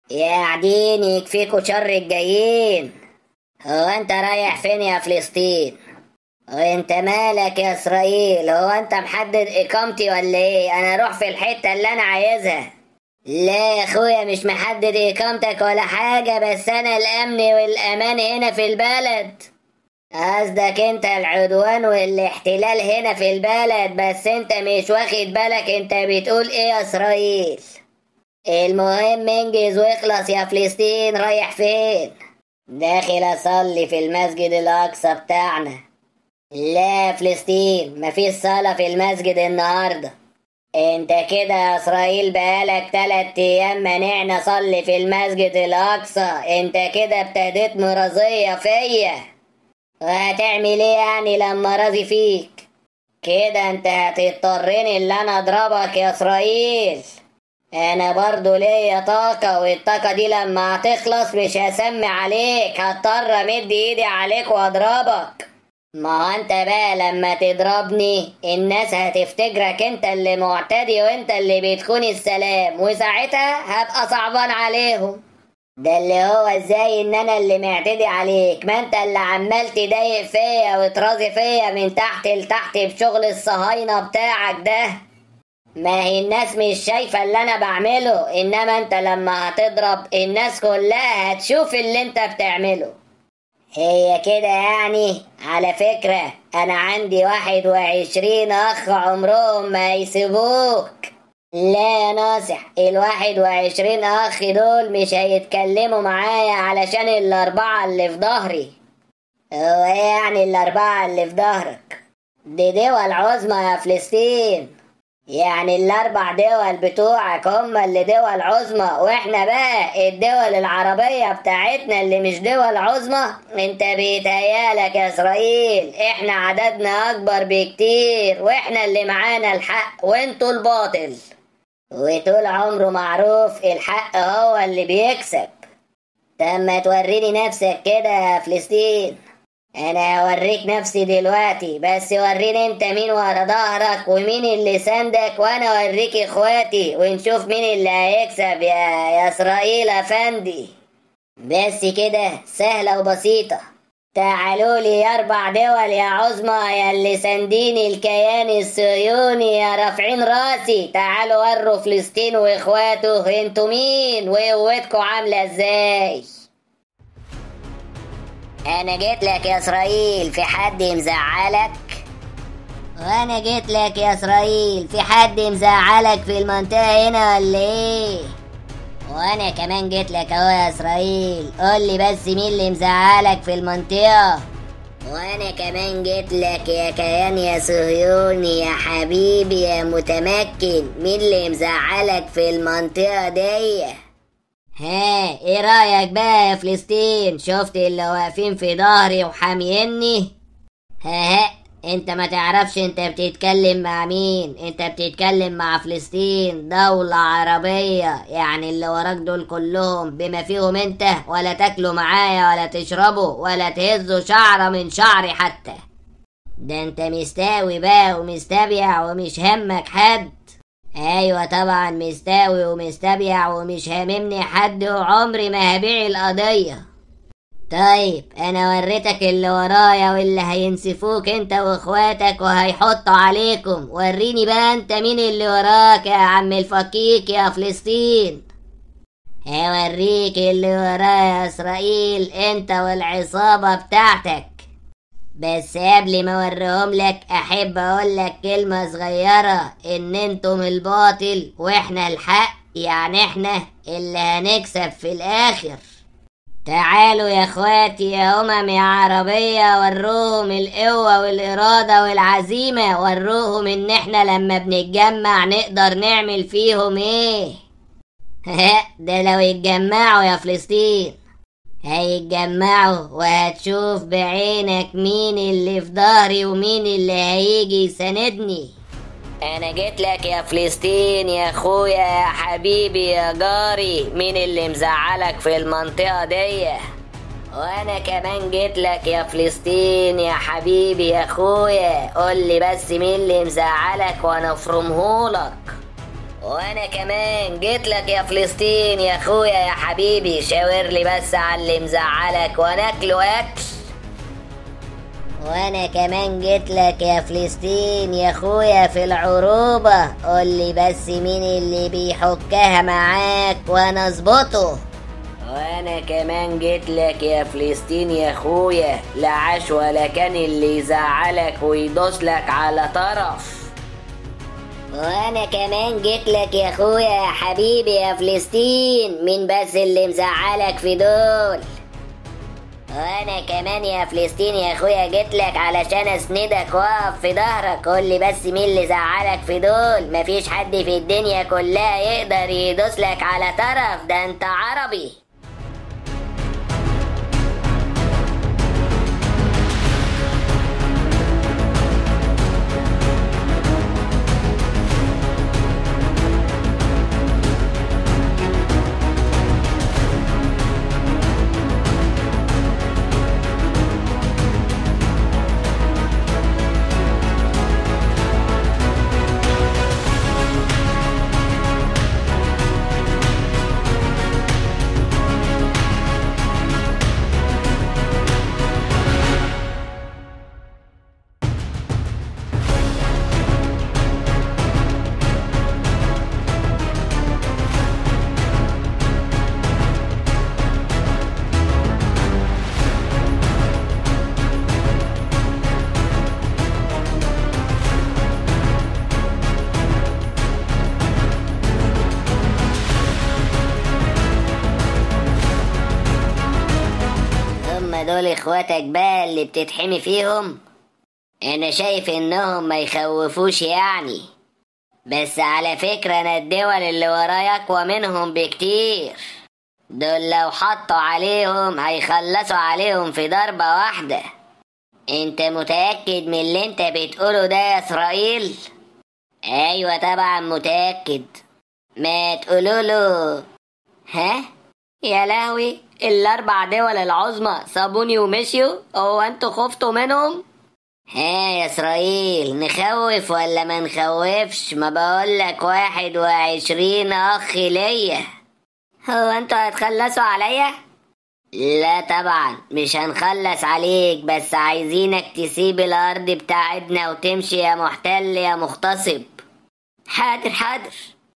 يا قاعدين يكفيكوا شر الجايين هو انت رايح فين يا فلسطين وانت مالك يا اسرائيل هو انت محدد اقامتي ولا ايه انا اروح في الحتة اللي انا عايزها لا يا اخويا مش محدد اقامتك ولا حاجة بس انا الامن والامان هنا في البلد قصدك انت العدوان والاحتلال هنا في البلد بس انت مش واخد بالك انت بتقول ايه يا اسرائيل المهم انجز واخلص يا فلسطين رايح فين داخل اصلي في المسجد الاقصى بتاعنا لا يا فلسطين مفيش صلاة في المسجد النهاردة انت كده يا اسرائيل بقالك تلات ايام منعنا صلي في المسجد الاقصى انت كده ابتديت مرضية فيا وهتعمل ايه يعني لما راضي فيك كده انت هتضطرني اللي انا اضربك يا اسرائيل انا برضو ليا طاقة والطاقة دي لما هتخلص مش هسمع عليك هضطر امد ايدي عليك واضربك ما هو انت بقى لما تضربني الناس هتفتكرك انت اللي معتدي وانت اللي بتكون السلام وساعتها هبقى صعبان عليهم ده اللي هو ازاي ان انا اللي معتدي عليك ما انت اللي عمال تضايق فيا وترازي فيا من تحت لتحت بشغل الصهاينة بتاعك ده ما هي الناس مش شايفة اللي انا بعمله انما انت لما هتضرب الناس كلها هتشوف اللي انت بتعمله هي كده يعني على فكرة انا عندي واحد وعشرين اخ عمرهم ما يسيبوك لا يا ناصح الواحد وعشرين اخ دول مش هيتكلموا معايا علشان الاربعة اللي في ظهري هو ايه يعني الاربعة اللي في ظهرك دي دول عظمى يا فلسطين يعني الاربع دول بتوعك هم اللي دول عظمى واحنا بقى الدول العربية بتاعتنا اللي مش دول عظمى انت بيتهيالك يا اسرائيل احنا عددنا اكبر بكتير واحنا اللي معانا الحق وانتوا الباطل وطول عمره معروف الحق هو اللي بيكسب تم توريني نفسك كده يا فلسطين انا هوريك نفسي دلوقتي بس وريني انت مين ورا ظهرك ومين اللي سندك وانا اوريك اخواتي ونشوف مين اللي هيكسب يا يا اسرائيل افندي بس كده سهلة وبسيطة تعالوا لي يا اربع دول يا عظمى يا اللي ساندين الكيان الصهيوني يا رافعين راسي تعالوا وروا فلسطين واخواته انتوا مين وقوتكم عاملة ازاي انا جيت لك يا اسرائيل في حد مزعلك وانا جيت لك يا اسرائيل في حد مزعلك في المنطقة هنا ولا ايه وانا كمان جيت لك اهو يا اسرائيل قول لي بس مين اللي مزعلك في المنطقة وانا كمان جيت لك يا كيان يا صهيوني يا حبيبي يا متمكن مين اللي مزعلك في المنطقة دي ها ايه رايك بقى يا فلسطين شفت اللي واقفين في ظهري وحاميني ها ها انت ما تعرفش انت بتتكلم مع مين انت بتتكلم مع فلسطين دولة عربية يعني اللي وراك دول كلهم بما فيهم انت ولا تاكلوا معايا ولا تشربوا ولا تهزوا شعرة من شعري حتى ده انت مستاوي بقى ومستبيع ومش همك حد ايوه طبعا مستاوي ومستبيع ومش هاممني حد وعمري ما هبيع القضية طيب انا وريتك اللي ورايا واللي هينسفوك انت واخواتك وهيحطوا عليكم وريني بقى انت مين اللي وراك يا عم الفكيك يا فلسطين هوريك اللي ورايا يا اسرائيل انت والعصابة بتاعتك بس قبل ما اوريهم لك احب اقول لك كلمة صغيرة ان انتم الباطل واحنا الحق يعني احنا اللي هنكسب في الاخر تعالوا يا اخواتي يا امم يا عربية وروهم القوة والارادة والعزيمة وروهم ان احنا لما بنتجمع نقدر نعمل فيهم ايه ده لو يتجمعوا يا فلسطين هيتجمعوا وهتشوف بعينك مين اللي في ظهري ومين اللي هيجي يساندني انا جيت لك يا فلسطين يا اخويا يا حبيبي يا جاري مين اللي مزعلك في المنطقة دي وانا كمان جيت لك يا فلسطين يا حبيبي يا اخويا قول لي بس مين اللي مزعلك وانا افرمهولك وانا كمان جيت لك يا فلسطين يا اخويا يا حبيبي شاور لي بس على اللي مزعلك وناكله اكل وانا كمان جيت لك يا فلسطين يا اخويا في العروبة قول لي بس مين اللي بيحكها معاك وانا اظبطه وانا كمان جيت لك يا فلسطين يا اخويا لا عاش ولا كان اللي يزعلك ويدوس لك على طرف وانا كمان جيت لك يا اخويا يا حبيبي يا فلسطين مين بس اللي مزعلك في دول وانا كمان يا فلسطين يا اخويا جيت لك علشان اسندك واقف في ظهرك قول لي بس مين اللي زعلك في دول مفيش حد في الدنيا كلها يقدر يدوس لك على طرف ده انت عربي هم دول اخواتك بقى اللي بتتحمي فيهم انا شايف انهم ما يخوفوش يعني بس على فكرة انا الدول اللي ورايا اقوى منهم بكتير دول لو حطوا عليهم هيخلصوا عليهم في ضربة واحدة انت متأكد من اللي انت بتقوله ده يا اسرائيل ايوه طبعا متأكد ما تقولوا له ها يا لهوي الاربع دول العظمى سابوني ومشيوا هو انتوا خفتوا منهم ها يا اسرائيل نخوف ولا ما نخوفش ما بقولك واحد وعشرين اخ ليا هو انتوا هتخلصوا عليا لا طبعا مش هنخلص عليك بس عايزينك تسيب الارض بتاعتنا وتمشي يا محتل يا مغتصب حاضر حاضر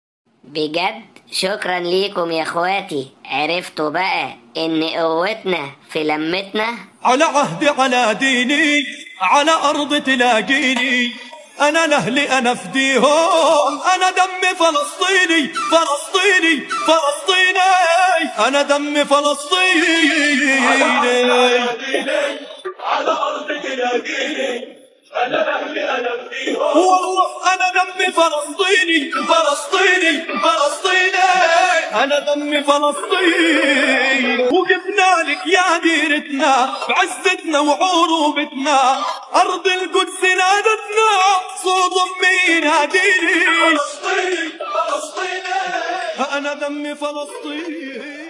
بجد شكرا ليكم يا اخواتي عرفتوا بقى ان قوتنا في لمتنا على عهدي على ديني على أرض تلاقيني أنا لأهلي أنا فديهم أنا دمي فلسطيني فلسطيني فلسطيني أنا دمي فلسطيني على أرض تلاقيني أنا أهلي أنا فيهم والله أنا دمي فلسطيني فلسطيني فلسطيني أنا دمي فلسطيني وقفنا لك يا ديرتنا بعزتنا وعروبتنا أرض القدس نادتنا صوت أمي يناديني فلسطيني فلسطيني أنا دمي فلسطيني